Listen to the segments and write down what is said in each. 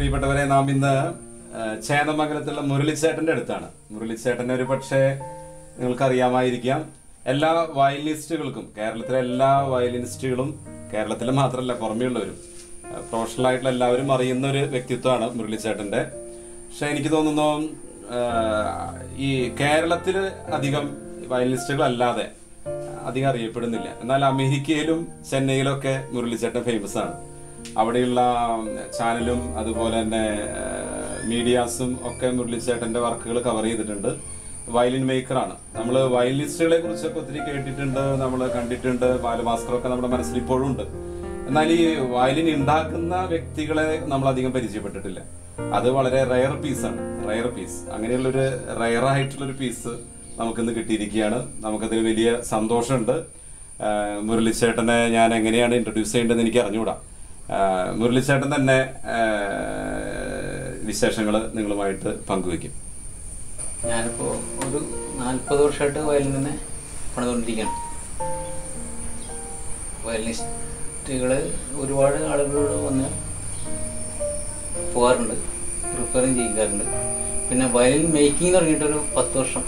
പ്രിയപ്പെട്ടവരെ നാം ഇന്ന് ആ, ചേന്നമംഗലത്തുള്ള മുരളിച്ചേട്ടന്റെ അടുത്താണ് മുരളിച്ചേട്ടനെ ഒരു പക്ഷേ നിങ്ങൾക്ക് അറിയാമായിരിക്കാം എല്ലാ വയലിനിസ്റ്റുകൾക്കും കേരളത്തിലെ എല്ലാ വയലിനിസ്റ്റുകളും കേരളത്തിലെ മാത്രമല്ല പുറമേയുള്ളവരും പ്രൊഫഷണൽ ആയിട്ടുള്ള എല്ലാവരും അറിയുന്ന ഒരു വ്യക്തിത്വമാണ് മുരളിച്ചേട്ടന്റെ പക്ഷെ എനിക്ക് തോന്നുന്നു ആ, ഈ കേരളത്തിൽ അധികം വയലിനിസ്റ്റുകൾ അല്ലാതെ അധികം അറിയപ്പെടുന്നില്ല എന്നാൽ അമേരിക്കയിലും ചെന്നൈയിലൊക്കെ മുരളിച്ചേട്ടൻ ഫേമസ് ആണ് അവിടെയുള്ള ചാനലും അതുപോലെ തന്നെ മീഡിയാസും ഒക്കെ മുരളിച്ചേട്ടന്റെ വർക്കുകൾ കവർ ചെയ്തിട്ടുണ്ട് വയലിൻ മേക്കറാണ് നമ്മൾ വയലിനിസ്റ്റുകളെ കുറിച്ചൊക്കെ ഒത്തിരി കേട്ടിട്ടുണ്ട് നമ്മൾ കണ്ടിട്ടുണ്ട് ബാലഭാസ്കറൊക്കെ നമ്മുടെ മനസ്സിൽ ഇപ്പോഴും ഉണ്ട് എന്നാൽ ഈ വയലിൻ ഉണ്ടാക്കുന്ന വ്യക്തികളെ നമ്മൾ അധികം പരിചയപ്പെട്ടിട്ടില്ല അത് വളരെ റയർ പീസാണ് റയർ പീസ് അങ്ങനെയുള്ളൊരു റയർ ആയിട്ടുള്ളൊരു പീസ് നമുക്കിന്ന് കിട്ടിയിരിക്കുകയാണ് നമുക്കതിൽ വലിയ സന്തോഷമുണ്ട് ആ, മുരളിച്ചേട്ടനെ ഞാൻ എങ്ങനെയാണ് ഇൻട്രൊഡ്യൂസ് ചെയ്യേണ്ടതെന്ന് എനിക്ക് അറിഞ്ഞുകൂടാ ആ, മുരളിച്ചേട്ടൻ തന്നെ വിശേഷങ്ങൾ നിങ്ങളുമായിട്ട് പങ്കുവെക്കും ഞാനിപ്പോൾ ഒരു നാൽപ്പത് വർഷമായിട്ട് വയലിൻ തന്നെ പണിതുകൊണ്ടിരിക്കുകയാണ് വയലിനിസ്റ്റുകൾ ഒരുപാട് ആളുകളോട് വന്ന് പോകാറുണ്ട് റിപ്പയറിങ് ചെയ്യിക്കാറുണ്ട് പിന്നെ വയലിൻ മേക്കിംഗ് തുടങ്ങിയിട്ടൊരു പത്ത് വർഷം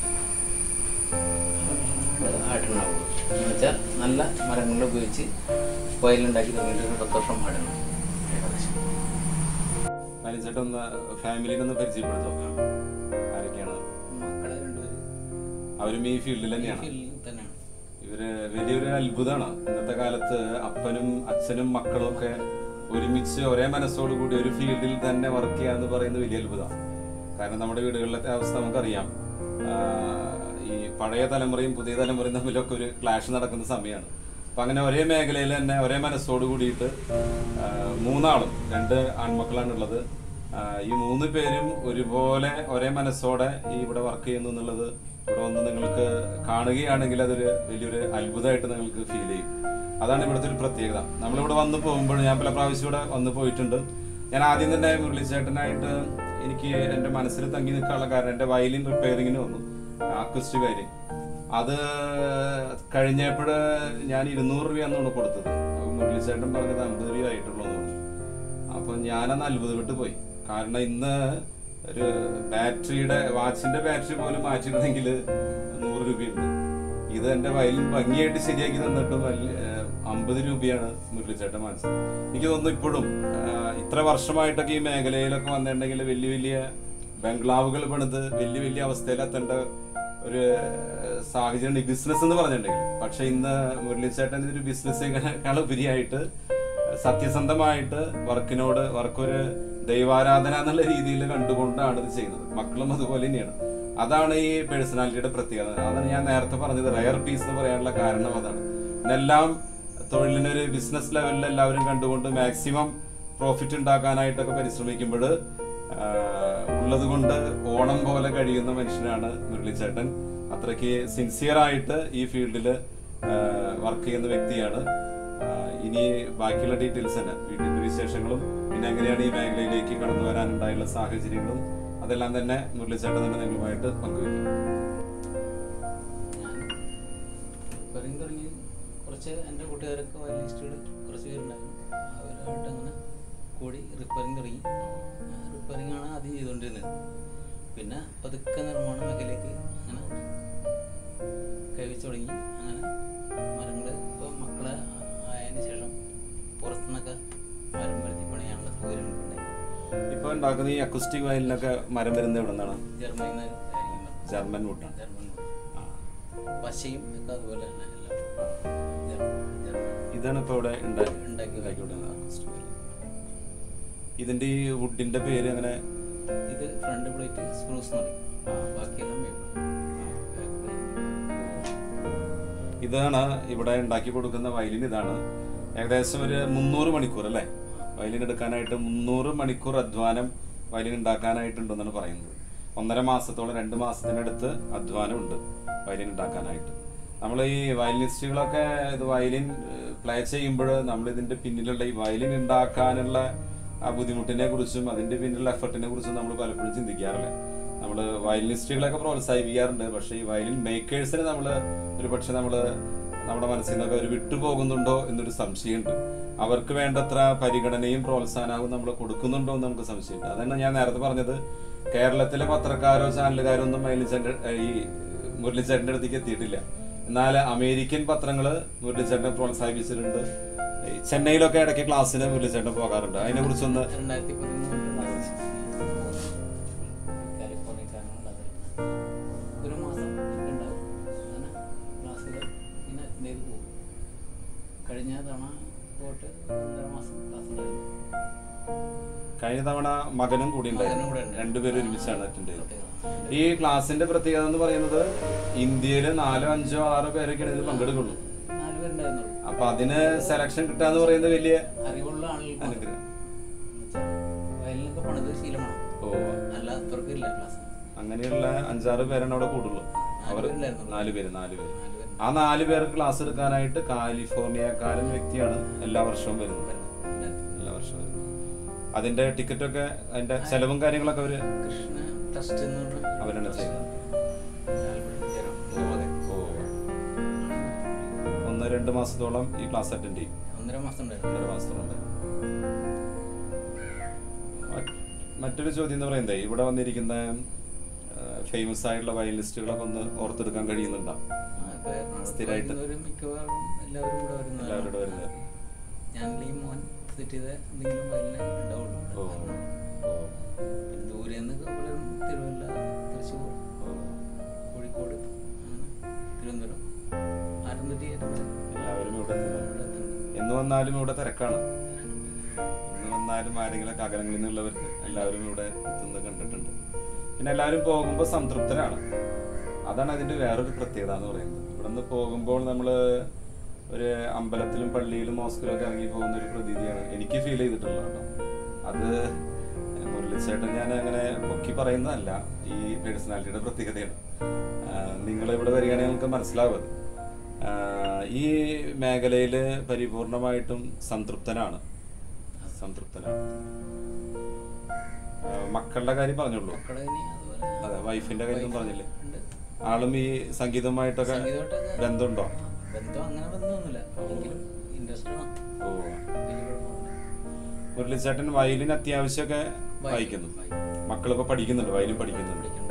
ആയിട്ടുണ്ടാവുള്ളൂ എന്ന് വെച്ചാൽ നല്ല മരങ്ങൾ ഉപയോഗിച്ച് വയലിൻ ഉണ്ടാക്കി തുടങ്ങിയിട്ട് ഒരു പത്ത് വർഷം ആയിട്ടുണ്ട് ഏകദേശം മുരളിച്ചേട്ടൻ ഒന്ന് ഫാമിലിനെ ഒന്ന് പരിചയപ്പെടുത്തോ ആരൊക്കെയാണ് മക്കളെ രണ്ടുപേര് അവരും ഈ ഫീൽഡിൽ തന്നെയാണ് ഫീൽഡിൽ തന്നെയാണ് ഇവര് വലിയൊരു അത്ഭുതമാണ് ഇന്നത്തെ കാലത്ത് അപ്പനും അച്ഛനും മക്കളും ഒക്കെ ഒരുമിച്ച് ഒരേ മനസ്സോടു കൂടി ഒരു ഫീൽഡിൽ തന്നെ വർക്ക് ചെയ്യാന്ന് പറയുന്നത് വലിയ അത്ഭുതമാണ് കാരണം നമ്മുടെ വീടുകളിലത്തെ അവസ്ഥ നമുക്കറിയാം ആഹ് ഈ പഴയ തലമുറയും പുതിയ തലമുറയും തമ്മിലൊക്കെ ഒരു ക്ലാഷ് നടക്കുന്ന സമയമാണ് അപ്പൊ അങ്ങനെ ഒരേ മേഖലയിൽ തന്നെ ഒരേ മനസ്സോട് കൂടിയിട്ട് ആഹ് മൂന്നാളും രണ്ട് ആൺമക്കളാണ് ഉള്ളത് ആഹ് ഈ മൂന്ന് പേരും ഒരുപോലെ ഒരേ മനസ്സോടെ ഈ ഇവിടെ വർക്ക് ചെയ്യുന്നു എന്നുള്ളത് ഇവിടെ വന്ന് നിങ്ങൾക്ക് കാണുകയാണെങ്കിൽ അതൊരു വലിയൊരു അത്ഭുതമായിട്ട് നിങ്ങൾക്ക് ഫീൽ ചെയ്യും അതാണ് ഇവിടുത്തെ ഒരു പ്രത്യേകത നമ്മളിവിടെ വന്ന് പോകുമ്പോൾ ഞാൻ പല പ്രാവശ്യം ഇവിടെ വന്ന് പോയിട്ടുണ്ട് ഞാൻ ആദ്യം തന്നെ മുരളീച്ചേട്ടനായിട്ട് എനിക്ക് എൻ്റെ മനസ്സിൽ തങ്ങി നിൽക്കാനുള്ള കാരണം എൻ്റെ വയലിൻ റിപ്പയറിങ്ങിന് വന്നു അക്വസ്റ്റ് വയലിൻ അത് കഴിഞ്ഞപ്പോൾ ഞാൻ ഇരുന്നൂറ് രൂപയാണെന്നാണ് കൊടുത്തത് അപ്പോൾ മുരളീച്ചേട്ടൻ പറഞ്ഞത് അമ്പത് രൂപ ആയിട്ടുള്ളൂ എന്ന് പറഞ്ഞു അപ്പൊ ഞാനന്ന് അത്ഭുതപ്പെട്ട് പോയി കാരണം ഇന്ന് ഒരു ബാറ്ററിയുടെ വാച്ചിന്റെ ബാറ്ററി പോലും മാറ്റിയിരുന്നെങ്കിൽ നൂറ് രൂപയുണ്ട് ഇത് എന്റെ വയലിൻ ഭംഗിയായിട്ട് ശരിയാക്കി തന്നിട്ടും അമ്പത് രൂപയാണ് മുരളിച്ചേട്ടൻ വാങ്ങിച്ചത് എനിക്ക് തോന്നുന്നു ഇപ്പോഴും ആ, ഇത്ര വർഷമായിട്ടൊക്കെ ഈ മേഖലയിലൊക്കെ വന്നിട്ടുണ്ടെങ്കിൽ വലിയ വലിയ ബംഗ്ലാവുകൾ പണിത് വലിയ വലിയ അവസ്ഥയിലെത്തേണ്ട ഒരു സാഹചര്യം ബിസിനസ് എന്ന് പറഞ്ഞിട്ടുണ്ടെങ്കിൽ പക്ഷെ ഇന്ന് മുരളിച്ചേട്ടൻ ഇതൊരു ബിസിനസ്സിനേക്കാൾ ഉപരിയായിട്ട് സത്യസന്ധമായിട്ട് വർക്കിനോട് വർക്കൊരു ദൈവാരാധന എന്നുള്ള രീതിയിൽ കണ്ടുകൊണ്ടാണ് ഇത് ചെയ്യുന്നത് മക്കളും അതുപോലെ തന്നെയാണ് അതാണ് ഈ പേഴ്സണാലിറ്റിയുടെ പ്രത്യേകത അതാണ് ഞാൻ നേരത്തെ പറഞ്ഞത് റയർ പീസ് എന്ന് പറയാനുള്ള കാരണം അതാണ് ഇതെല്ലാം തൊഴിലിനൊരു ബിസിനസ് ലെവലിൽ എല്ലാവരും കണ്ടുകൊണ്ട് മാക്സിമം പ്രോഫിറ്റ് ഉണ്ടാക്കാനായിട്ടൊക്കെ പരിശ്രമിക്കുമ്പോൾ ഉള്ളത് കൊണ്ട് ഓണം പോലെ കഴിയുന്ന മനുഷ്യനാണ് മുരളിച്ചേട്ടൻ അത്രയ്ക്ക് സിൻസിയർ ആയിട്ട് ഈ ഫീൽഡിൽ വർക്ക് ചെയ്യുന്ന വ്യക്തിയാണ് ആഹ് ഇനി ബാക്കിയുള്ള ഡീറ്റെയിൽസ് തന്നെ വീട്ടിന്റെ വിശേഷങ്ങളും പിന്നെ എങ്ങനെയാണ് ഈ മേഖലയിലേക്ക് കടന്നു വരാനുണ്ടായുള്ള സാഹചര്യങ്ങളും അതെല്ലാം തന്നെ മുരളിച്ചേട്ടൻ തന്നെ നിങ്ങളുമായിട്ട് പങ്കുവയ്ക്കും ഞാൻ റിപ്പയറിങ് തുടങ്ങി കുറച്ച് എൻ്റെ കൂട്ടുകാരൊക്കെ വയലിനിസ്റ്റുകൾ കുറച്ച് പേരുണ്ടായിരുന്നു അവരായിട്ട് അങ്ങനെ കൂടി റിപ്പയറിങ് തുടങ്ങി റിപ്പയറിങ് ആണ് ആദ്യം ചെയ്തുകൊണ്ടിരുന്നത് പിന്നെ പതുക്കെ നിർമ്മാണ മേഖലയിലേക്ക് അങ്ങനെ കൈവച്ച് തുടങ്ങി അങ്ങനെ മരങ്ങൾ ഇപ്പോൾ മക്കളെ ആയതിനു ശേഷം പുറത്തുനിന്നൊക്കെ മരം വരുത്തി പണിയാനുള്ള സൗകര്യം ഉണ്ടായി ഇപ്പൊ ഉണ്ടാക്കുന്ന ഈ അക്കുസ്റ്റിക് വയലിനൊക്കെ മരം വരുന്നത് എവിടെ നിന്നാണ് ജർമ്മനിയിൽ നിന്നായിരിക്കും വരുന്നത്. ജർമ്മൻ വുഡാണ് ജർമ്മൻ പശയും ഒക്കെ അതുപോലെ തന്നെ എല്ലാം ജർമ്മൻ ജർമ്മൻ ഇതാണ് ഇപ്പൊ ഇവിടെ ഉണ്ടാക്കി ഉണ്ടാക്കി ഉണ്ടാക്കിക്കൊണ്ടിരുന്നത് acoustic violin. ഇതിന്റെ ഈ വുഡിന്റെ പേര് അങ്ങനെ ഇത് ഫ്രണ്ട് പ്ലേറ്റ് സ്ക്രൂസ് എന്ന് പറയും ബാക്കിയെല്ലാം back plate. ഇതാണ് ഇവിടെ ഉണ്ടാക്കി കൊടുക്കുന്ന വയലിൻ ഇതാണ് ഏകദേശം ഒരു മുന്നൂറ് മണിക്കൂർ അല്ലേ വയലിൻ എടുക്കാനായിട്ട് മുന്നൂറ് മണിക്കൂർ അധ്വാനം വയലിൻ ഉണ്ടാക്കാനായിട്ടുണ്ടെന്നാണ് പറയുന്നത് ഒന്നര മാസത്തോളം രണ്ട് മാസത്തിനടുത്ത് അധ്വാനമുണ്ട് വയലിൻ ഉണ്ടാക്കാനായിട്ട് നമ്മൾ ഈ വയലിനിസ്റ്റുകളൊക്കെ ഇത് വയലിൻ പ്ലേ ചെയ്യുമ്പോൾ നമ്മൾ ഇതിന്റെ പിന്നിലുള്ള ഈ വയലിൻ ഉണ്ടാക്കാനുള്ള ആ ബുദ്ധിമുട്ടിനെ കുറിച്ചും അതിന്റെ പിന്നിലുള്ള എഫർട്ടിനെ കുറിച്ചും നമ്മൾ പലപ്പോഴും ചിന്തിക്കാറില്ല നമ്മൾ വയലിനിസ്റ്റുകളൊക്കെ പ്രോത്സാഹിപ്പിക്കാറുണ്ട് പക്ഷേ ഈ വയലിൻ മേക്കേഴ്സിനെ നമ്മൾ ഒരു പക്ഷെ നമ്മൾ നമ്മുടെ മനസ്സിൽ നിന്നൊക്കെ ഒരു വിട്ടുപോകുന്നുണ്ടോ എന്നൊരു സംശയമുണ്ട് അവർക്ക് വേണ്ടത്ര പരിഗണനയും പ്രോത്സാഹനവും നമ്മൾ കൊടുക്കുന്നുണ്ടോ എന്ന് നമുക്ക് സംശയമുണ്ട് അതാണ് ഞാൻ നേരത്തെ പറഞ്ഞത് കേരളത്തിലെ പത്രക്കാരോ ചാനലുകാരോ ഒന്നും മൈലിച്ചേട്ടൻ ഈ മുരളിച്ചേട്ടൻ്റെ അടുത്തേക്ക് എത്തിയിട്ടില്ല എന്നാൽ അമേരിക്കൻ പത്രങ്ങള് മുരളിച്ചേട്ടനെ പ്രോത്സാഹിപ്പിച്ചിട്ടുണ്ട് ഈ ചെന്നൈയിലൊക്കെ ഇടയ്ക്ക് ക്ലാസ്സിന് മുരളിച്ചേട്ടൻ പോകാറുണ്ട് അതിനെ കുറിച്ചൊന്ന് രണ്ടായിരത്തി പതിമൂന്നിൽ കാലിഫോർണിയക്കാരനാണ് ഒരു മാസം ഒക്കെ ഉണ്ടാവും അങ്ങനെ ക്ലാസ്സിൽ ഇങ്ങനെ അറ്റൻഡ് ചെയ്ത് പോകും കഴിഞ്ഞ തവണ പോയിട്ട് ഒന്നര മാസം ക്ലാസ് ഉണ്ടായിരുന്നു കഴിഞ്ഞ തവണ മകനും കൂടി മകനും കൂടെ ഉണ്ടായിരുന്നു ഉണ്ട്. രണ്ടുപേരും ഒരുമിച്ചാണ് അറ്റൻഡ് ചെയ്തത് പ്രത്യേകത. ഈ ക്ലാസിന്റെ പ്രത്യേകത എന്ന് പറയുന്നത് ഇന്ത്യയില് നാലോ അഞ്ചോ ആറോ പേരൊക്കെയാണ് ഇതിൽ പങ്കെടുക്കുള്ളൂ നാല് പേരുണ്ടായിരുന്നുള്ളൂ അപ്പൊ അതിന് സെലക്ഷൻ കിട്ടാന്ന് പറയുന്നത് വലിയ അറിവുള്ള ആളുകൾക്ക് അനുഗ്രഹം എന്നുവെച്ചാൽ വയലിനൊക്കെ പണിത് ശീലമാണ് ഓ അല്ലാത്തവർക്ക് ഇല്ല ക്ലാസ് അങ്ങനെയുള്ള അഞ്ചാറ് പേരാണ് അവിടെ കൂടുള്ളൂ അവർ നാല് പേരുണ്ടായിരുന്നുള്ളൂ. നാല് പേര് നാല് പേര് നാല് പേര് ആ നാല് പേർക്ക് ക്ലാസ് എടുക്കാനായിട്ട് കാലിഫോർണിയക്കാരൻ വ്യക്തിയാണ് എല്ലാ വർഷവും വരുന്നത് എല്ലാ വർഷവും വരുന്നത് അതിന്റെ ടിക്കറ്റൊക്കെ അതിന്റെ ചെലവും കാര്യങ്ങളൊക്കെ അവര് കൃഷ്ണ ട്രസ്റ്റ് എന്ന് പറഞ്ഞ അവരാണ് ചെയ്യുന്നത് ആലപ്പുഴ ജനം, ഗോവധൻ. ഓ ഒന്ന് രണ്ട് മാസത്തോളം ഈ ക്ലാസ് അറ്റൻഡ് ചെയ്യും ഒന്നര മാസം ഉണ്ടായിരുന്നു ഒന്നര മാസത്തോളം മറ്റ് മറ്റൊരു ചോദ്യം എന്ന് പറയുന്നത് ഇവിടെ വന്നിരിക്കുന്ന ഫേമസ് ആയിട്ടുള്ള വയലിനിസ്റ്റുകളൊക്കെ ഒന്ന് ഓർത്തെടുക്കാൻ കഴിയുന്നുണ്ടോ ആ, ഇപ്പൊ എറണാകുളത്ത് സ്ഥിരായിട്ട്? വരുന്നവരും മിക്കവാറും എല്ലാവരും കൂടെ വരുന്നതാണ്. എല്ലാവരും കൂടെ വരുന്നത്. ഞാൻ ഈ മോൻ സെറ്റ് ചെയ്ത എന്തെങ്കിലും വയലിനെ ഉണ്ടാവുള്ളൂ ഓ ഓ പിന്നെ ദൂരെ നിന്ന് പലരും തിരുവല്ല തൃശ്ശൂർ ഓ കോഴിക്കോട് അങ്ങനെ തിരുവനന്തപുരം ആരംഭത്തി എല്ലാവരും ഇവിടെ എത്തുന്നുണ്ട്. എന്ന് വന്നാലും ഇവിടെ തിരക്കാണ് എന്ന് വന്നാലും ആരെങ്കിലും അകലങ്ങളിൽ നിന്നുള്ളവർക്ക് എല്ലാവരും ഇവിടെ എത്തുന്നത് കണ്ടിട്ടുണ്ട് പിന്നെ എല്ലാവരും പോകുമ്പോൾ സംതൃപ്തരാണ് അതാണ് അതിന്റെ വേറൊരു പ്രത്യേകത എന്ന് പറയുന്നത് ഇവിടെ നിന്ന് പോകുമ്പോൾ നമ്മൾ ഒരു അമ്പലത്തിലും പള്ളിയിലും മോസ്കിലും ഒക്കെ ഇറങ്ങി പോകുന്ന ഒരു പ്രതീതിയാണ് എനിക്ക് ഫീൽ ചെയ്തിട്ടുള്ളത് കേട്ടോ അത് മുരളിച്ചേട്ടൻ ഞാൻ അങ്ങനെ പൊക്കി പറയുന്നതല്ല ഈ പേഴ്സണാലിറ്റിയുടെ പ്രത്യേകതയാണ് നിങ്ങൾ ഇവിടെ വരികയാണെങ്കിൽ നിങ്ങൾക്ക് മനസ്സിലാവും അത്. ആഹ് ഈ മേഖലയിൽ പരിപൂർണമായിട്ടും സംതൃപ്തനാണ് സംതൃപ്തനാണ് ആഹ് മക്കളുടെ കാര്യം പറഞ്ഞുള്ളൂ മക്കളെ ഇനി അതുപോലെ അതെ വൈഫിന്റെ കാര്യം പറഞ്ഞില്ലേ ഉണ്ട്. ആളും ഈ സംഗീതവുമായിട്ടൊക്കെ സംഗീതമായിട്ടൊക്കെ ബന്ധമുണ്ടോ ആ, ബന്ധം അങ്ങനെ ബന്ധമൊന്നുമില്ല എങ്കിലും ഇൻട്രസ്റ്റ് ആണ് ഓ വലിയ കുഴപ്പമൊന്നുമില്ല. മുരളിച്ചേട്ടൻ വയലിൻ അത്യാവശ്യമൊക്കെ വായിക്കും, വായിക്കുന്നു വായിക്കും. മക്കളിപ്പോ പഠിക്കുന്നുണ്ട് വയലിൻ പഠിക്കുന്നുണ്ട് പഠിക്കണം.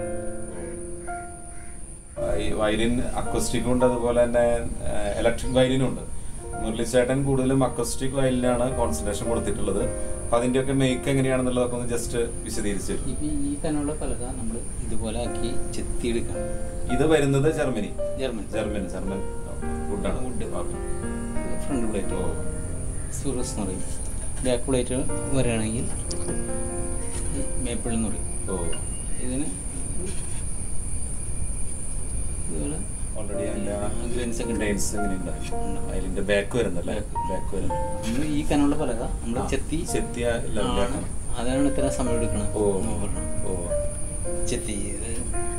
ആ, ഈ വയലിൻ അക്വസ്റ്റിക്കും ഉണ്ട് അതുപോലെ തന്നെ ഇലക്ട്രിക് വയലിനും ഉണ്ട് മുരളിച്ചേട്ടൻ കൂടുതലും അക്വസ്റ്റിക് വയലിനാണ് കോൺസെൻട്രേഷൻ കൊടുത്തിട്ടുള്ളത് അപ്പൊ അതിന്റെയൊക്കെ മേക്ക് എങ്ങനെയാണെന്നുള്ളതൊക്കെ ഒന്ന് ജസ്റ്റ് വിശദീകരിച്ചു തരും ഇപ്പൊ ഈ കനുള്ള പലക നമ്മൾ ഇതുപോലെ ആക്കി ചെത്തിയെടുക്കണം ഇത് വരുന്നത് ജർമ്മനി ജർമ്മൻ ജർമ്മൻ ജർമ്മൻ വുഡാണ് വുഡ് ഓക്കെ. ഫ്രണ്ട് പ്ലേറ്റ് ഓ സൂറസ് എന്ന് പറയും ബാക്ക് പ്ലേറ്റ് വരികയാണെങ്കിൽ മേപ്പിൾ എന്ന് പറയും ഓ ഇതിന് ഇതുപോലെ ഓൾറെഡി അതിന്റെ ഗ്രെയിൻസ് ഒക്കെ ഉണ്ട് ഡെയിൻസ് എങ്ങനെയുണ്ട് അതിന്റെ ബാക്ക് വരുന്നല്ലേ ബാക്ക് വരും നമ്മൾ ഈ കനുള്ള പലക നമ്മൾ ആ, ചെത്തി ചെത്തിയ ആണ് ലെവലാക്കണം അതാണ് ഇത്ര സമയം എടുക്കണം ഓ എന്ന് പറഞ്ഞു. ഓ ചെത്തി ഇത്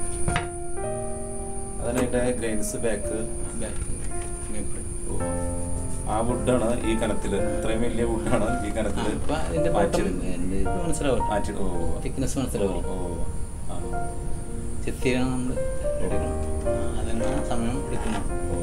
അതാണ് അതിന്റെ ഗ്രൈൻസ് ബാക്ക് ബാക്ക് മേപ്പിൾ ഓ ആ വുഡാണ് ഈ കനത്തില് ഇത്രയും വലിയ വുഡാണ് ഈ കനത്തില് അപ്പൊ അതിന്റെ ബോട്ടം മാറ്റിയിടുന്നത്. ഇതിന്റെ ഇത് മനസ്സിലാവും മാറ്റി ഓ തിക്നെസ് ഓ മനസ്സിലാവും ഓ ആ ചെത്തിയാണ് നമ്മൾ എടുക്കണം അതിന് സമയം എടുക്കണം ഓ.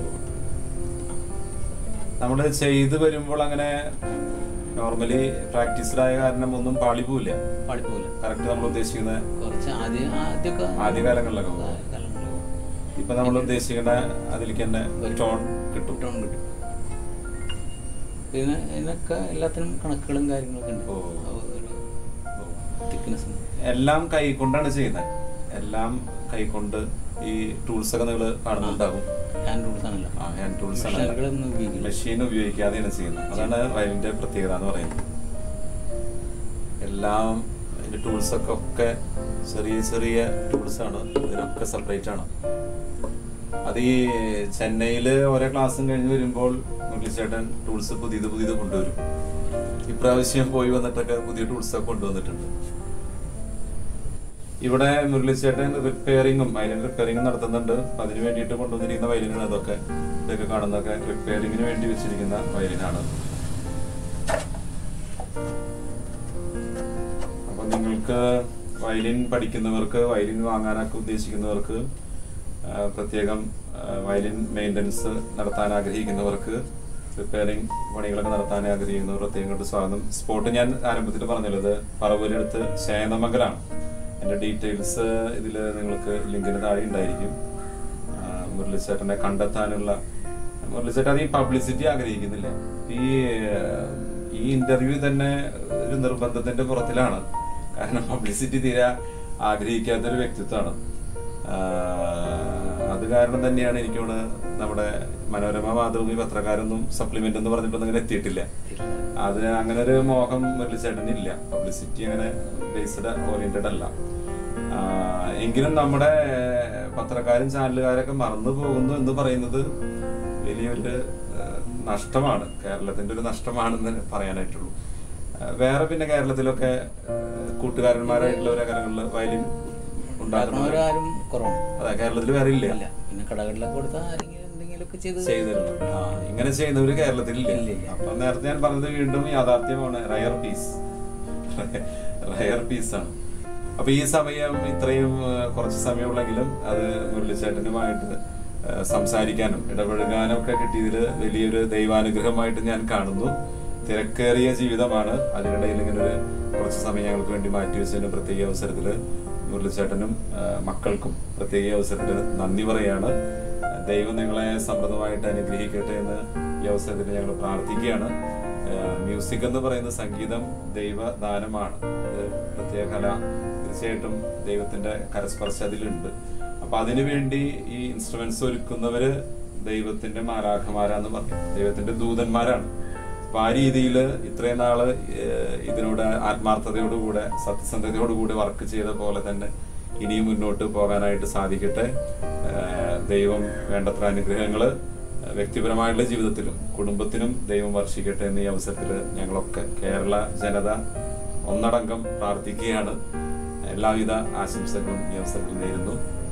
നമ്മള് ചെയ്ത് വരുമ്പോൾ അങ്ങനെ നോർമലി പ്രാക്ടീസ്ഡ് ആയ കാരണം ഒന്നും പാളി പോവില്ല പാടിപ്പോകില്ല കറക്റ്റ് നമ്മൾ ഉദ്ദേശിക്കുന്ന കുറച്ച് ആദ്യം ആദ്യമൊക്കെ ആദ്യകാലങ്ങളിലൊക്കെ പോകും. കാലങ്ങളിലൊക്കെ ഇപ്പൊ നമ്മൾ ഉദ്ദേശിക്കുന്ന അതിലേക്ക് തന്നെ ടോൺ കിട്ടും ടോൺ കിട്ടും പിന്നെ ഇതിനൊക്കെ എല്ലാത്തിനും കണക്കുകളും കാര്യങ്ങളൊക്കെ ഉണ്ട് ഓ. ആ ഒരു ഓ. തിക്നെസ് എല്ലാം കൈകൊണ്ടാണ് ചെയ്യുന്നത് എല്ലാം കൈകൊണ്ട് ഈ ടൂൾസ് ഒക്കെ നിങ്ങൾ കാണുന്നുണ്ടാവും ഹാൻഡ് റൂൾസ് ആണല്ലോ ആ ഹാൻഡ് ടൂൾസ് ആണ് മെഷീനുകളൊന്നും ഉപയോഗിക്കില്ല മെഷീൻ ഉപയോഗിക്കാതെയാണ് ചെയ്യുന്നത് അതാണ് വയലിന്റെ പ്രത്യേകത എന്ന് പറയുന്നത് എല്ലാം അതിന്റെ ടൂൾസ് ഒക്കെ ഒക്കെ ചെറിയ ചെറിയ ടൂൾസ് ആണ് ഇതിനൊക്കെ സെപ്പറേറ്റ് ആണ് അത് ഈ ചെന്നൈയിൽ ഓരോ ക്ലാസ്സും കഴിഞ്ഞ് വരുമ്പോൾ മുരളിച്ചേട്ടൻ ടൂൾസ് പുതിയത് പുതിയത് കൊണ്ടുവരും ഇപ്രാവശ്യം പോയി വന്നിട്ടൊക്കെ പുതിയ ടൂൾസ് ഒക്കെ കൊണ്ടുവന്നിട്ടുണ്ട് ഇവിടെ മുരളിച്ചേട്ടൻ റിപ്പയറിങ്ങും വയലിൻ റിപ്പയറിങ്ങും നടത്തുന്നുണ്ട് അപ്പൊ അതിന് വേണ്ടിയിട്ട് കൊണ്ടുവന്നിരിക്കുന്ന വയലിനാണ് അതൊക്കെ ഇതൊക്കെ കാണുന്നതൊക്കെ റിപ്പയറിങ്ങിന് വേണ്ടി വെച്ചിരിക്കുന്ന വയലിനാണ് അപ്പൊ നിങ്ങൾക്ക് വയലിൻ പഠിക്കുന്നവർക്ക് വയലിൻ വാങ്ങാനൊക്കെ ഉദ്ദേശിക്കുന്നവർക്ക് ആ, പ്രത്യേകം ആ, വയലിൻ മെയിൻ്റനൻസ് നടത്താൻ ആഗ്രഹിക്കുന്നവർക്ക് റിപ്പയറിംഗ് പണികളൊക്കെ നടത്താൻ ആഗ്രഹിക്കുന്നവർ പ്രത്യേകം കൊണ്ട് സ്വാഗതം സ്പോട്ട് ഞാൻ ആരംഭത്തിൽ പറഞ്ഞുള്ളത് പറവൂരിനടുത്ത് ശയനമംഗലാണ് എൻ്റെ ഡീറ്റെയിൽസ് ഇതിൽ നിങ്ങൾക്ക് ലിങ്കിന് താഴെ ഉണ്ടായിരിക്കും ആ, മുരളിച്ചേട്ടനെ കണ്ടെത്താനുള്ള മുരളിച്ചേട്ടൻ ഈ പബ്ലിസിറ്റി ആഗ്രഹിക്കുന്നില്ല ഈ ഏഹ്, ഈ ഇന്റർവ്യൂ തന്നെ ഒരു നിർബന്ധത്തിന്റെ പുറത്തിലാണ് കാരണം പബ്ലിസിറ്റി തീരെ ആഗ്രഹിക്കാത്തൊരു വ്യക്തിത്വമാണ് ആഹ്, അത് കാരണം തന്നെയാണ് എനിക്കോട് നമ്മുടെ മനോരമ മാതൃഭൂമി പത്രക്കാരൊന്നും സപ്ലിമെന്റ് എന്ന് പറഞ്ഞിട്ടൊന്നും അങ്ങനെ എത്തിയിട്ടില്ല അത് അങ്ങനെ ഒരു മോഹം മുരളിച്ചേട്ടനില്ല പബ്ലിസിറ്റി അങ്ങനെ ബേസ്ഡ് ഓറിയന്റഡ് അല്ല ആഹ് എങ്കിലും നമ്മുടെ പത്രക്കാരും ചാനലുകാരൊക്കെ മറന്നു പോകുന്നു എന്ന് പറയുന്നത് വലിയൊരു ആഹ് നഷ്ടമാണ് കേരളത്തിന്റെ ഒരു നഷ്ടമാണെന്ന് പറയാനായിട്ടുള്ളൂ ആഹ് വേറെ പിന്നെ കേരളത്തിലൊക്കെ ആഹ് കൂട്ടുകാരന്മാരായിട്ടുള്ള ഒരു കാര്യങ്ങളിൽ വയലിൻ ഉണ്ടാക്കുന്ന ഉണ്ടാക്കുന്നവരാരും കുറവാണ് അതെ കേരളത്തിൽ വേറെ ഇല്ല ഇല്ല പിന്നെ കടകളിലൊക്കെ കൊടുത്താൽ ആരെങ്കിലും എന്തെങ്കിലുമൊക്കെ ചെയ്ത് ചെയ്തിരുന്നു ആ ഇങ്ങനെ ചെയ്യുന്നവര് കേരളത്തിൽ ഇല്ല ഇല്ല, ഇല്ല. അപ്പൊ നേരത്തെ ഞാൻ പറഞ്ഞത് വീണ്ടും യാഥാർത്ഥ്യമാണ് റയർ പീസ് റയർ പീസാണ് അപ്പൊ ഈ സമയം ഇത്രയും ആ, കുറച്ച് സമയമുള്ളെങ്കിലും അത് മുരളിച്ചേട്ടനുമായിട്ട് ആ, സംസാരിക്കാനും ഇടപഴകാനും ഒക്കെ കിട്ടിയതിൽ വലിയൊരു ദൈവാനുഗ്രഹമായിട്ട് ഞാൻ കാണുന്നു തിരക്കേറിയ ജീവിതമാണ് അതിനിടയിൽ ഇങ്ങനെ ഒരു കുറച്ച് സമയം ഞങ്ങൾക്ക് വേണ്ടി മാറ്റിവെച്ചതിന് പ്രത്യേക അവസരത്തിൽ മുരളിച്ചേട്ടനും ആ, മക്കൾക്കും പ്രത്യേക അവസരത്തിൽ നന്ദി പറയാണ് ദൈവം നിങ്ങളെ സമൃദ്ധമായിട്ട് അനുഗ്രഹിക്കട്ടെ എന്ന് ഈ അവസരത്തിൽ ഞങ്ങൾ പ്രാർത്ഥിക്കുകയാണ് ആഹ് മ്യൂസിക് എന്ന് പറയുന്ന സംഗീതം ദൈവദാനമാണ് ഇത് പ്രത്യേക കല തീർച്ചയായിട്ടും ദൈവത്തിന്റെ കരസ്പർശം അതിലുണ്ട് അപ്പൊ അതിനുവേണ്ടി ഈ ഇൻസ്ട്രുമെന്റ്സ് ഒരുക്കുന്നവര് ദൈവത്തിന്റെ മാലാഖമാരാന്ന് പറയും ദൈവത്തിന്റെ ദൂതന്മാരാണ് അപ്പൊ ആ രീതിയിൽ ഇത്രയും നാള് ഏഹ് ഇതിനോട് ആത്മാർത്ഥതയോടുകൂടെ സത്യസന്ധതയോടുകൂടി വർക്ക് ചെയ്ത പോലെ തന്നെ ഇനിയും മുന്നോട്ട് പോകാനായിട്ട് സാധിക്കട്ടെ ഏഹ് ദൈവം വേണ്ടത്ര അനുഗ്രഹങ്ങള് വ്യക്തിപരമായുള്ള ജീവിതത്തിലും കുടുംബത്തിനും ദൈവം വർഷിക്കട്ടെ എന്ന ഈ അവസരത്തിൽ ഞങ്ങളൊക്കെ കേരള ജനത ഒന്നടങ്കം പ്രാർത്ഥിക്കുകയാണ് എല്ലാവിധ ആശംസകളും ഈ അവസരത്തിൽ നേരുന്നു